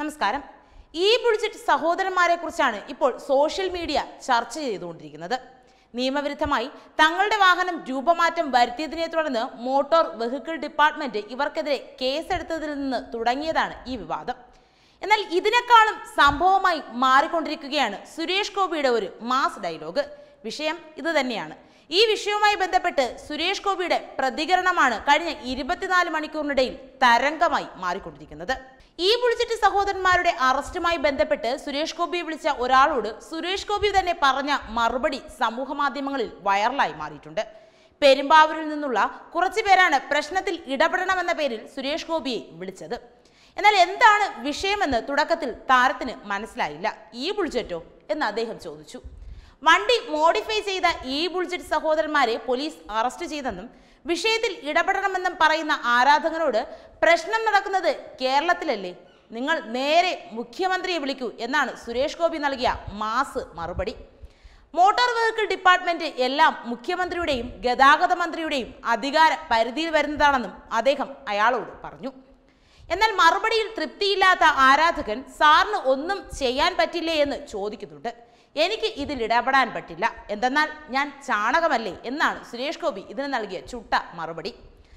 നമസ്കാരം ഈ ബുൾജിറ്റ് സഹോദരന്മാരെ കുറിച്ചാണ് ഇപ്പോൾ സോഷ്യൽ മീഡിയ ചർച്ച ചെയ്തുകൊണ്ടിരിക്കുന്നത് നിയമവിരുദ്ധമായി തങ്ങളുടെ വാഹനം രൂപമാറ്റം വരുത്തിയതിനെ തുടർന്ന് മോട്ടോർ വെഹിക്കിൾ ഡിപ്പാർട്ട്മെന്റ് ഇവർക്കെതിരെ കേസെടുത്തതിൽ നിന്ന് തുടങ്ങിയതാണ് ഈ വിവാദം എന്നാൽ ഇതിനേക്കാളും സംഭവമായി മാറിക്കൊണ്ടിരിക്കുകയാണ് സുരേഷ് ഗോപിയുടെ ഒരു മാസ് ഡയലോഗ് വിഷയം ഇത് തന്നെയാണ് ഈ വിഷയവുമായി ബന്ധപ്പെട്ട് സുരേഷ് ഗോപിയുടെ പ്രതികരണമാണ് കഴിഞ്ഞ ഇരുപത്തിനാല് മണിക്കൂറിനിടയിൽ തരംഗമായി മാറിക്കൊണ്ടിരിക്കുന്നത് ഈ ബുൾജിറ്റ് സഹോദരന്മാരുടെ അറസ്റ്റുമായി ബന്ധപ്പെട്ട് സുരേഷ് ഗോപിയെ വിളിച്ച ഒരാളോട് സുരേഷ് ഗോപി തന്നെ പറഞ്ഞ മറുപടി സമൂഹ മാധ്യമങ്ങളിൽ വൈറലായി മാറിയിട്ടുണ്ട് പെരുമ്പാവൂരിൽ നിന്നുള്ള കുറച്ചു പേരാണ് പ്രശ്നത്തിൽ ഇടപെടണമെന്ന പേരിൽ സുരേഷ് ഗോപിയെ വിളിച്ചത് എന്നാൽ എന്താണ് വിഷയമെന്ന് തുടക്കത്തിൽ താരത്തിന് മനസ്സിലായില്ല ഈ ബുൾജറ്റോ എന്ന് അദ്ദേഹം ചോദിച്ചു വണ്ടി മോഡിഫൈ ചെയ്ത ഈ ബുൾജറ്റ് സഹോദരന്മാരെ പോലീസ് അറസ്റ്റ് ചെയ്തെന്നും വിഷയത്തിൽ ഇടപെടണമെന്നും പറയുന്ന ആരാധകരോട് പ്രശ്നം നടക്കുന്നത് കേരളത്തിലല്ലേ നിങ്ങൾ നേരെ മുഖ്യമന്ത്രിയെ വിളിക്കൂ എന്നാണ് സുരേഷ് ഗോപി നൽകിയ മാസ് മറുപടി മോട്ടോർ വെഹിക്കിൾ ഡിപ്പാർട്ട്മെന്റ് എല്ലാം മുഖ്യമന്ത്രിയുടെയും ഗതാഗത മന്ത്രിയുടെയും അധികാര പരിധിയിൽ വരുന്നതാണെന്നും അദ്ദേഹം അയാളോട് പറഞ്ഞു എന്നാൽ മറുപടിയിൽ തൃപ്തിയില്ലാത്ത ആരാധകൻ സാറിന് ഒന്നും ചെയ്യാൻ പറ്റില്ലേ എന്ന് ചോദിക്കുന്നുണ്ട് എനിക്ക് ഇതിൽ ഇടപെടാൻ പറ്റില്ല എന്തെന്നാൽ ഞാൻ ചാണകമല്ലേ എന്നാണ് സുരേഷ് ഗോപി ഇതിന് നൽകിയ ചുട്ട മറുപടി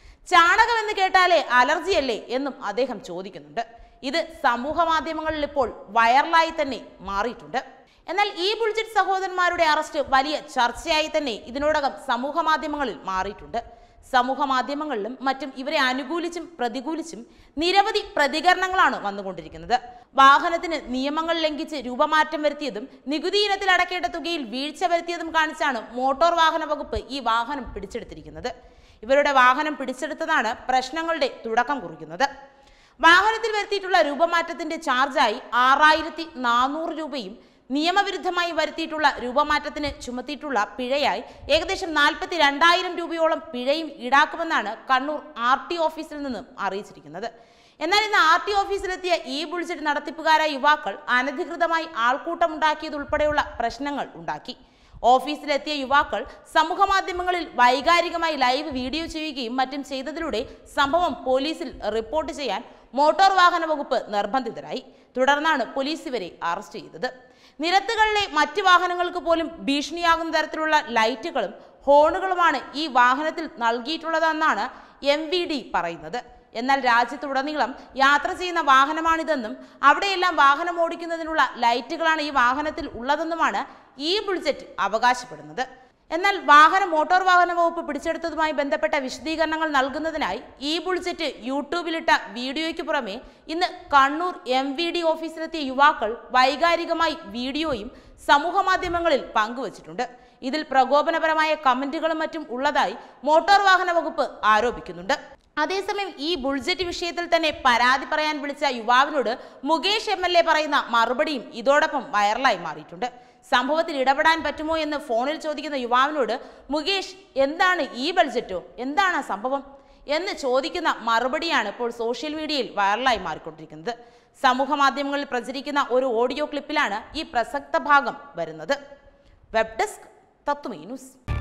ചാണകം എന്ന് കേട്ടാലേ അലർജിയല്ലേ എന്നും അദ്ദേഹം ചോദിക്കുന്നുണ്ട് ഇത് സമൂഹ മാധ്യമങ്ങളിൽ ഇപ്പോൾ വൈറലായി തന്നെ മാറിയിട്ടുണ്ട് എന്നാൽ ഈ ബുൾജിറ്റ് സഹോദരന്മാരുടെ അറസ്റ്റ് വലിയ ചർച്ചയായി തന്നെ ഇതിനോടകം സമൂഹ മാധ്യമങ്ങളിൽ മാറിയിട്ടുണ്ട് സമൂഹ മാധ്യമങ്ങളിലും മറ്റും ഇവരെ അനുകൂലിച്ചും പ്രതികൂലിച്ചും നിരവധി പ്രതികരണങ്ങളാണ് വന്നുകൊണ്ടിരിക്കുന്നത് വാഹനത്തിന് നിയമങ്ങൾ ലംഘിച്ച് രൂപമാറ്റം വരുത്തിയതും നികുതി ഇനത്തിൽ അടക്കേണ്ട തുകയിൽ വീഴ്ച വരുത്തിയതും കാണിച്ചാണ് മോട്ടോർ വാഹന വകുപ്പ് ഈ വാഹനം പിടിച്ചെടുത്തിരിക്കുന്നത് ഇവരുടെ വാഹനം പിടിച്ചെടുത്തതാണ് പ്രശ്നങ്ങളുടെ തുടക്കം കുറിക്കുന്നത് വാഹനത്തിൽ വരുത്തിയിട്ടുള്ള രൂപമാറ്റത്തിന്റെ ചാർജായി ആറായിരത്തി നാനൂറ് രൂപയും നിയമവിരുദ്ധമായി വരുത്തിയിട്ടുള്ള രൂപമാറ്റത്തിന് ചുമത്തിയിട്ടുള്ള പിഴയായി ഏകദേശം നാൽപ്പത്തി രണ്ടായിരം രൂപയോളം പിഴയും ഈടാക്കുമെന്നാണ് കണ്ണൂർ ആർ ടി ഓഫീസിൽ നിന്നും അറിയിച്ചിരിക്കുന്നത് എന്നാൽ ഇന്ന് ആർ ടി ഓഫീസിലെത്തിയ ഈ ബുൾജറ്റ് നടത്തിപ്പുകാരായ യുവാക്കൾ അനധികൃതമായി ആൾക്കൂട്ടമുണ്ടാക്കിയതുൾപ്പെടെയുള്ള പ്രശ്നങ്ങൾ ഉണ്ടാക്കി ഓഫീസിലെത്തിയ യുവാക്കൾ സമൂഹ മാധ്യമങ്ങളിൽ വൈകാരികമായി ലൈവ് വീഡിയോ ചെയ്യുകയും മറ്റും ചെയ്തതിലൂടെ സംഭവം പോലീസിൽ റിപ്പോർട്ട് ചെയ്യാൻ മോട്ടോർ വാഹന വകുപ്പ് നിർബന്ധിതരായി തുടർന്നാണ് പോലീസ് ഇവരെ അറസ്റ്റ് ചെയ്തത് നിരത്തുകളിലെ മറ്റ് വാഹനങ്ങൾക്ക് പോലും ഭീഷണിയാകുന്ന തരത്തിലുള്ള ലൈറ്റുകളും ഹോണുകളുമാണ് ഈ വാഹനത്തിൽ നൽകിയിട്ടുള്ളതെന്നാണ് എം വി ഡി പറയുന്നത് എന്നാൽ രാജ്യത്തുടനീളം യാത്ര ചെയ്യുന്ന വാഹനമാണിതെന്നും അവിടെയെല്ലാം വാഹനം ഓടിക്കുന്നതിനുള്ള ലൈറ്റുകളാണ് ഈ വാഹനത്തിൽ ഉള്ളതെന്നുമാണ് ഈ ബുൾജറ്റ് അവകാശപ്പെടുന്നത് എന്നാൽ വാഹന മോട്ടോർ വാഹന വകുപ്പ് പിടിച്ചെടുത്തതുമായി ബന്ധപ്പെട്ട വിശദീകരണങ്ങൾ നൽകുന്നതിനായി ഈ ബുൾജറ്റ് യൂട്യൂബിലിട്ട വീഡിയോയ്ക്ക് പുറമെ ഇന്ന് കണ്ണൂർ എം വി ഡി ഓഫീസിലെത്തിയ യുവാക്കൾ വൈകാരികമായി വീഡിയോയും സമൂഹ മാധ്യമങ്ങളിൽ പങ്കുവച്ചിട്ടുണ്ട് ഇതിൽ പ്രകോപനപരമായ കമന്റുകളും മറ്റും ഉള്ളതായി മോട്ടോർ വാഹന വകുപ്പ് ആരോപിക്കുന്നുണ്ട് അതേസമയം ഈ ബുൾജറ്റ് വിഷയത്തിൽ തന്നെ പരാതി പറയാൻ വിളിച്ച യുവാവിനോട് മുകേഷ് എം എൽ എ പറയുന്ന മറുപടിയും ഇതോടൊപ്പം വൈറലായി മാറിയിട്ടുണ്ട് സംഭവത്തിൽ ഇടപെടാൻ പറ്റുമോ എന്ന് ഫോണിൽ ചോദിക്കുന്ന യുവാവിനോട് മുകേഷ് എന്താണ് ഈ ബഡ്ജറ്റോ എന്താണ് ആ സംഭവം എന്ന് ചോദിക്കുന്ന മറുപടിയാണ് ഇപ്പോൾ സോഷ്യൽ മീഡിയയിൽ വൈറലായി മാറിക്കൊണ്ടിരിക്കുന്നത് സമൂഹ മാധ്യമങ്ങളിൽ പ്രചരിക്കുന്ന ഒരു ഓഡിയോ ക്ലിപ്പിലാണ് ഈ പ്രസക്ത ഭാഗം വരുന്നത് വെബ് ഡെസ്ക് തത്വമേ ന്യൂസ്